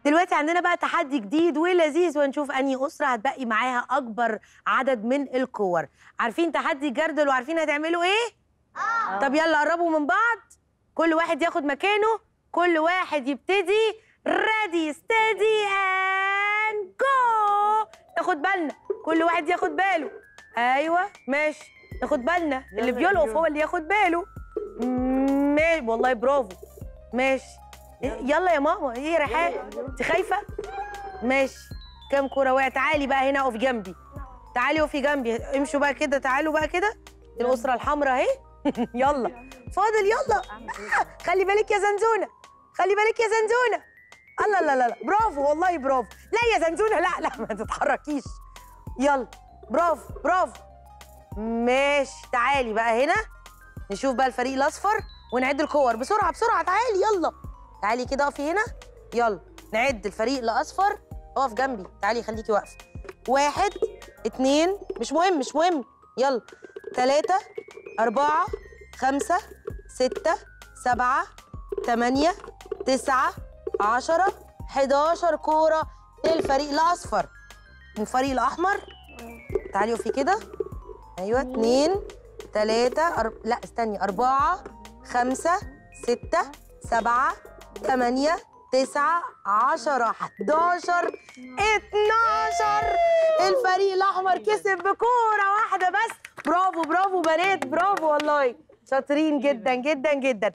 دلوقتي عندنا بقى تحدي جديد ولذيذ ونشوف انهي اسره هتبقي معاها اكبر عدد من الكور عارفين تحدي الجردل وعارفين هتعملوا ايه اه طب يلا قربوا من بعض كل واحد ياخد مكانه كل واحد يبتدي ريدي ستيدي اند جو ناخد بالنا كل واحد ياخد باله ايوه ماشي ناخد بالنا اللي بيلقف هو اللي ياخد باله ماشي والله برافو ماشي إيه، يلا يا ماما ايه يا ريحان انت خايفه ماشي كام كوره وقع تعالي بقى هنا اقفي جنبي تعالي اقفي جنبي امشوا بقى كده تعالوا بقى كده الاسره الحمراء اهي يلا فاضل يلا آه، خلي بالك يا زنزونه خلي بالك يا زنزونه الله لا لا لا برافو والله برافو لا يا زنزونه لا لا ما تتحركيش يلا برافو برافو ماشي تعالي بقى هنا نشوف بقى الفريق الاصفر ونعد الكور بسرعه بسرعه تعالي يلا تعالي كده اقفي هنا يلا نعد الفريق الاصفر اقف جنبي تعالي خليكي واقفه واحد اتنين مش مهم مش مهم يلا تلاتة أربعة خمسة ستة سبعة تمانية تسعة عشرة حداشر كورة للفريق الأصفر والفريق الأحمر تعالي اقفي كده أيوة اتنين تلاتة أر... لا استني أربعة خمسة ستة سبعة تمانية تسعة عشرة حداشر اتناشر الفريق الأحمر كسب بكورة واحدة بس برافو برافو بنات برافو والله شاطرين جدا جدا جدا